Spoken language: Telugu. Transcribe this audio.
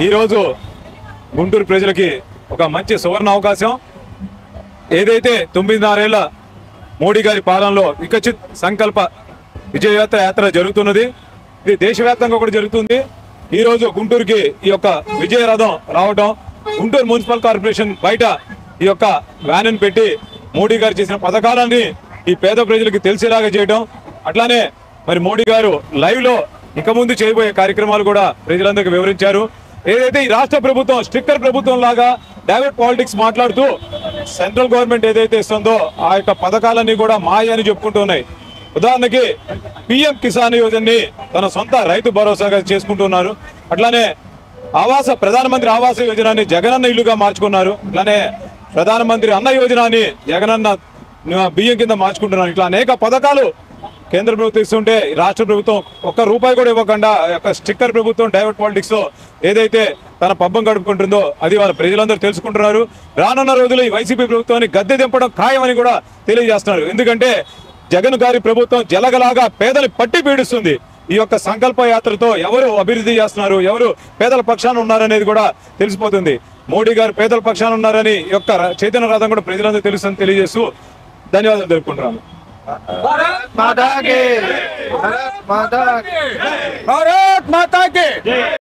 ఈరోజు గుంటూరు ప్రజలకి ఒక మంచి సువర్ణ అవకాశం ఏదైతే తొమ్మిదిన్నరేళ్ల మోడీ గారి పాలనలో వికసిత్ సంకల్ప విజయయాత్ర యాత్ర జరుగుతున్నది ఇది దేశవ్యాప్తంగా కూడా జరుగుతుంది ఈ రోజు గుంటూరుకి ఈ యొక్క విజయ రథం రావడం గుంటూరు మున్సిపల్ కార్పొరేషన్ బయట ఈ యొక్క వ్యాన్ పెట్టి మోడీ గారు చేసిన పథకాలన్నీ ఈ పేద ప్రజలకు తెలిసేలాగా చేయడం అట్లానే మరి మోడీ గారు లైవ్ లో ఇక ముందు చేయబోయే కార్యక్రమాలు కూడా ప్రజలందరికీ వివరించారు ఏదైతే ఈ రాష్ట్ర ప్రభుత్వం స్టిక్కర్ ప్రభుత్వం లాగా డైవర్ట్ పాలిటిక్స్ మాట్లాడుతూ సెంట్రల్ గవర్నమెంట్ ఏదైతే ఇస్తుందో ఆ యొక్క పథకాలన్నీ కూడా మాయ అని చెప్పుకుంటున్నాయి ఉదాహరణకి పిఎం కిసాన్ యోజనని తన సొంత రైతు భరోసాగా చేసుకుంటున్నారు అట్లానే ఆవాస ప్రధానమంత్రి ఆవాస యోజనని జగనన్న ఇల్లుగా మార్చుకున్నారు అట్లానే ప్రధానమంత్రి అన్న యోజనని జగనన్న బియ్యం కింద మార్చుకుంటున్నారు ఇట్లా అనేక పథకాలు కేంద్ర ప్రభుత్వం ఇస్తుంటే ఈ రాష్ట్ర ప్రభుత్వం ఒక్క రూపాయి కూడా ఇవ్వకుండా ఆ యొక్క స్టిక్కర్ ప్రభుత్వం డైవర్ట్ పాలిటిక్స్ లో ఏదైతే తన పబ్బం గడుపుకుంటుందో అది వాళ్ళ ప్రజలందరూ తెలుసుకుంటున్నారు రానున్న రోజుల్లో ఈ వైసీపీ ప్రభుత్వాన్ని గద్దె దింపడం ఖాయమని కూడా తెలియజేస్తున్నారు ఎందుకంటే జగన్ గారి ప్రభుత్వం జలగలాగా పేదలు పట్టి పీడిస్తుంది ఈ యొక్క సంకల్ప యాత్రతో ఎవరు అభివృద్ధి చేస్తున్నారు ఎవరు పేదల పక్షాన ఉన్నారనేది కూడా తెలిసిపోతుంది మోడీ గారు పేదల పక్షాన ఉన్నారని ఈ యొక్క చైతన్య రథం కూడా ప్రజలందరూ తెలుసని తెలియజేస్తూ ధన్యవాదాలు తెలుపుకుంటున్నాను माता के भारत माता के भारत माता के